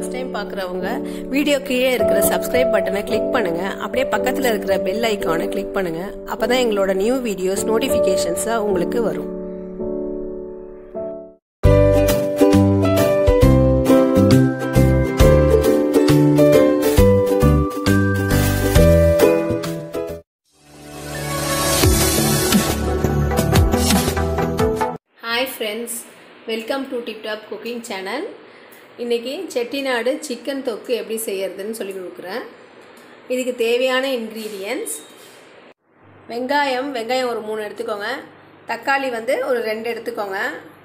First time பார்க்குறவங்க video கீழே இருக்கிற சப்ஸ்கிரைப் பட்டனை கிளிக் பண்ணுங்க அப்படியே பக்கத்தில் இருக்கிற பெல் ஐக்கானை கிளிக் பண்ணுங்க அப்பதான் எங்களோட நியூ வீடியோஸ் நோட்டிஃபிகேஷன்ஸாக உங்களுக்கு வரும் hi friends welcome to tiptop cooking channel இன்றைக்கி செட்டிநாடு சிக்கன் தொக்கு எப்படி செய்யறதுன்னு சொல்லி கொடுக்குறேன் இதுக்கு தேவையான இன்க்ரீடியன்ஸ் வெங்காயம் வெங்காயம் ஒரு மூணு எடுத்துக்கோங்க தக்காளி வந்து ஒரு ரெண்டு எடுத்துக்கோங்க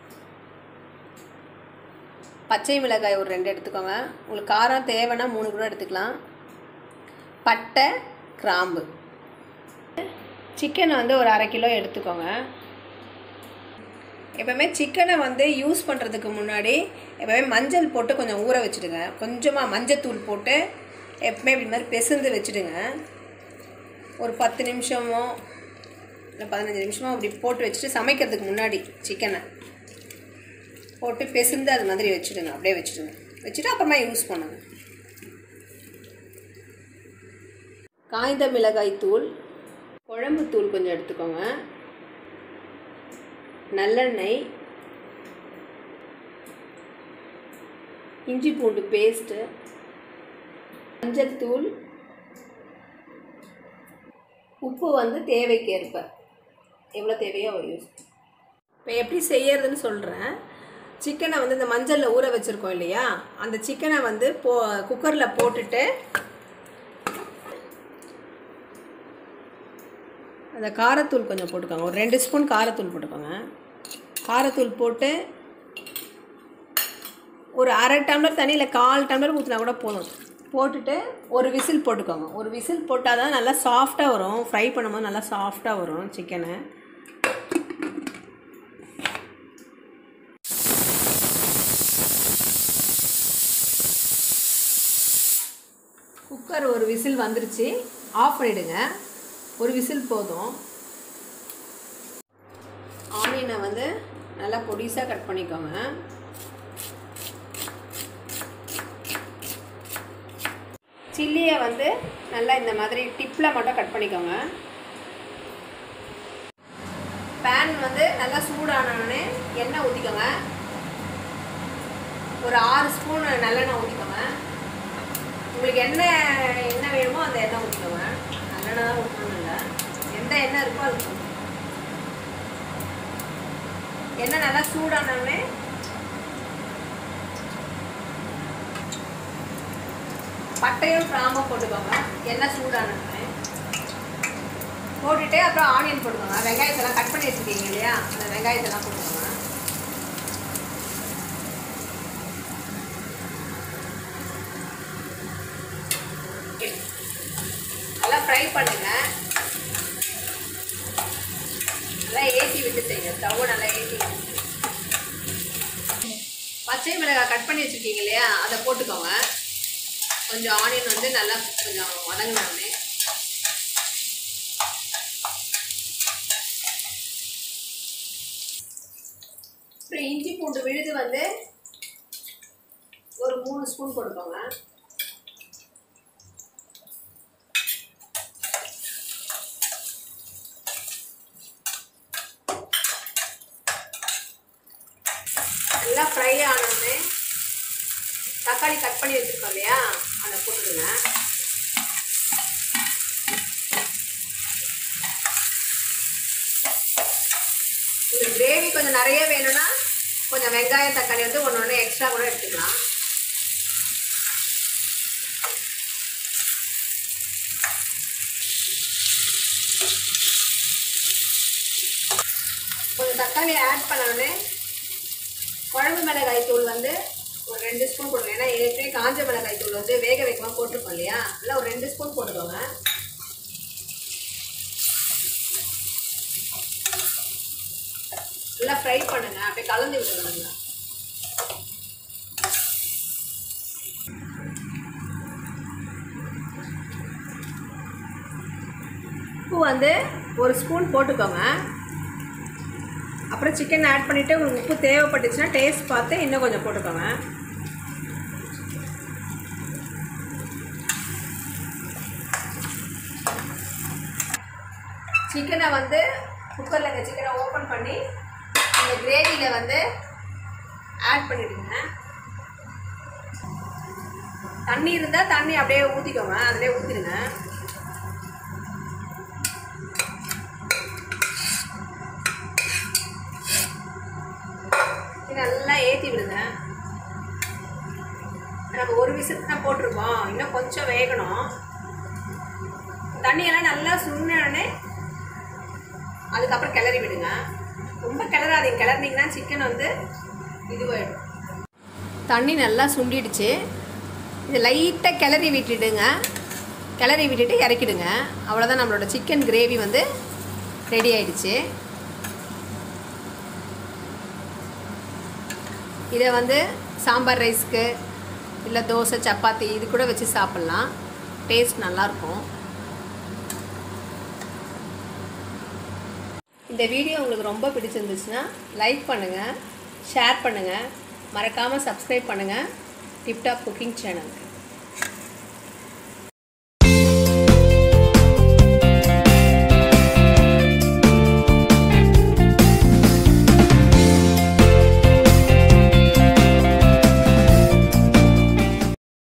பச்சை மிளகாய் ஒரு ரெண்டு எடுத்துக்கோங்க உங்களுக்கு காரம் தேவைன்னா மூணு கூட எடுத்துக்கலாம் பட்டை கிராம்பு சிக்கன் வந்து ஒரு அரை கிலோ எடுத்துக்கோங்க எப்போவுமே சிக்கனை வந்து யூஸ் பண்ணுறதுக்கு முன்னாடி எப்போவுமே மஞ்சள் போட்டு கொஞ்சம் ஊற வச்சுடுங்க கொஞ்சமாக மஞ்சத்தூள் போட்டு எப்பவுமே இப்படி மாதிரி பெசந்து வச்சுடுங்க ஒரு பத்து நிமிஷமோ இல்லை பதினஞ்சு நிமிஷமோ அப்படி போட்டு வச்சுட்டு சமைக்கிறதுக்கு முன்னாடி சிக்கனை போட்டு பெசந்து அது மாதிரி வச்சுடுங்க அப்படியே வச்சுடுங்க வச்சுட்டு அப்புறமா யூஸ் பண்ணுங்க காய்ந்த மிளகாய் தூள் குழம்பு தூள் கொஞ்சம் எடுத்துக்கோங்க நல்லெண்ணெய் இஞ்சி பூண்டு பேஸ்ட்டு மஞ்சள் தூள் உப்பு வந்து தேவைக்கேற்ப எவ்வளோ தேவையோ அவ்வளோ யூஸ் இப்போ எப்படி செய்யறதுன்னு சொல்கிறேன் சிக்கனை வந்து இந்த மஞ்சளில் ஊற வச்சுருக்கோம் இல்லையா அந்த சிக்கனை வந்து போ குக்கரில் போட்டுட்டு அந்த காரத்தூள் கொஞ்சம் போட்டுக்கோங்க ஒரு ரெண்டு ஸ்பூன் காரத்தூள் போட்டுக்கோங்க காரத்தூள் போட்டு ஒரு அரை டம்ளர் தண்ணியில் கால் டம்ளர் ஊற்றினா கூட போதும் போட்டுட்டு ஒரு விசில் போட்டுக்கோங்க ஒரு விசில் போட்டால் தான் நல்லா சாஃப்டாக வரும் ஃப்ரை பண்ணும்போது நல்லா சாஃப்டாக வரும் சிக்கனை குக்கர் ஒரு விசில் வந்துருச்சு ஆஃப் பண்ணிவிடுங்க ஒரு விசில் போதும் ஆனியனை வந்து நல்லா பொடிசாக கட் பண்ணிக்கோங்க சில்லியை வந்து நல்லா இந்த மாதிரி டிப்பில் மட்டும் கட் பண்ணிக்கோங்க பேன் வந்து நல்லா சூடானோடனே எண்ணெய் ஊற்றிக்கோங்க ஒரு ஆறு ஸ்பூன் நல்லெண்ணெய் ஊற்றிக்கோங்க உங்களுக்கு என்ன எண்ணெய் வேணுமோ அந்த எண்ணெய் ஊற்றிக்கோங்க நல்லெண்ணெய் தான் ஊற்றணும் இல்லை எந்த எண்ணெய் இருக்கோ அது ஊற்றணும். எண்ணெய் நல்லா சூடானோடனே பட்டையும் கிராம்பும் போட்டுக்கோங்க எண்ணெய் சூடானோடனே போட்டுட்டு அப்புறம் ஆனியன் போட்டுக்கோங்க வெங்காயத்தெல்லாம் கட் பண்ணி வச்சுருக்கீங்க இல்லையா அந்த வெங்காயத்தெல்லாம் போட்டுக்கோங்க நல்லா ஃப்ரை பண்ணுங்க நல்லா ஏற்றி விட்டு செய்யுங்க ஸ்டவ்வை நல்லா ஏற்றி பச்சை மிளகாய் கட் பண்ணி வச்சுருக்கீங்க இல்லையா அதை போட்டுக்கோங்க கொஞ்சம் ஆனியன் வந்து நல்லா கொஞ்சம் வதங்கினோடனே அப்புறம் இஞ்சி பூண்டு விழுது வந்து ஒரு மூணு ஸ்பூன் போட்டுக்கோங்க நல்லா ஃப்ரை ஆனோடனே தக்காளி கட் பண்ணி வச்சுருக்கோம் இல்லையா அதை போட்டுடுங்க உங்களுக்கு கிரேவி கொஞ்சம் நிறைய வேணும்னா கொஞ்சம் வெங்காயம் தக்காளி வந்து ஒன்று ஒன்று எக்ஸ்ட்ரா கூட எடுத்துக்கலாம் கொஞ்சம் தக்காளி ஆட் பண்ணோடனே குழம்பு மிளகாய் தூள் வந்து ஒரு ரெண்டு ஸ்பூன் போடுங்க ஏன்னா ஏற்கனவே காஞ்ச மிளகாய் தூள் வந்து வேக வைக்காம போட்டிருக்கோம் இல்லையா இல்லை ஒரு ரெண்டு ஸ்பூன் போட்டுக்கோங்க நல்லா ஃப்ரை பண்ணுங்க அப்படியே கலந்து விட்டுருங்க உப்பு வந்து ஒரு ஸ்பூன் போட்டுக்கோங்க அப்புறம் சிக்கன் ஆட் பண்ணிவிட்டு உங்களுக்கு உப்பு தேவைப்பட்டுச்சுன்னா டேஸ்ட் பார்த்து இன்னும் கொஞ்சம் போட்டுக்கோங்க சிக்கனை வந்து குக்கரில் இருக்க சிக்கனை ஓப்பன் பண்ணி இந்த கிரேவியில் வந்து ஆட் பண்ணிடுங்க தண்ணி இருந்தால் தண்ணி அப்படியே ஊற்றிக்கோங்க அதிலே ஊற்றிடுங்க இது நல்லா ஏற்றி விடுங்க நம்ம ஒரு விசில் தான் போட்டிருக்கோம் இன்னும் கொஞ்சம் வேகணும் தண்ணியெல்லாம் நல்லா சுண்ணே அதுக்கப்புறம் கிளறி விடுங்க ரொம்ப கிளறாதீங்க கிளறினீங்கன்னா சிக்கன் வந்து இதுவாயிடும் தண்ணி நல்லா சுண்டிடுச்சு இது லைட்டாக கிளறி விட்டுடுங்க கிளறி விட்டுட்டு இறக்கிடுங்க அவ்வளோதான் நம்மளோட சிக்கன் கிரேவி வந்து ரெடி ஆயிடுச்சு இதை வந்து சாம்பார் ரைஸ்க்கு இல்லை தோசை சப்பாத்தி இது கூட வச்சு சாப்பிட்லாம் டேஸ்ட் நல்லாயிருக்கும் இந்த வீடியோ உங்களுக்கு ரொம்ப பிடிச்சிருந்துச்சுன்னா லைக் பண்ணுங்கள் ஷேர் பண்ணுங்கள் மறக்காமல் சப்ஸ்கிரைப் பண்ணுங்கள் டிப்டாப் குக்கிங் சேனலுக்கு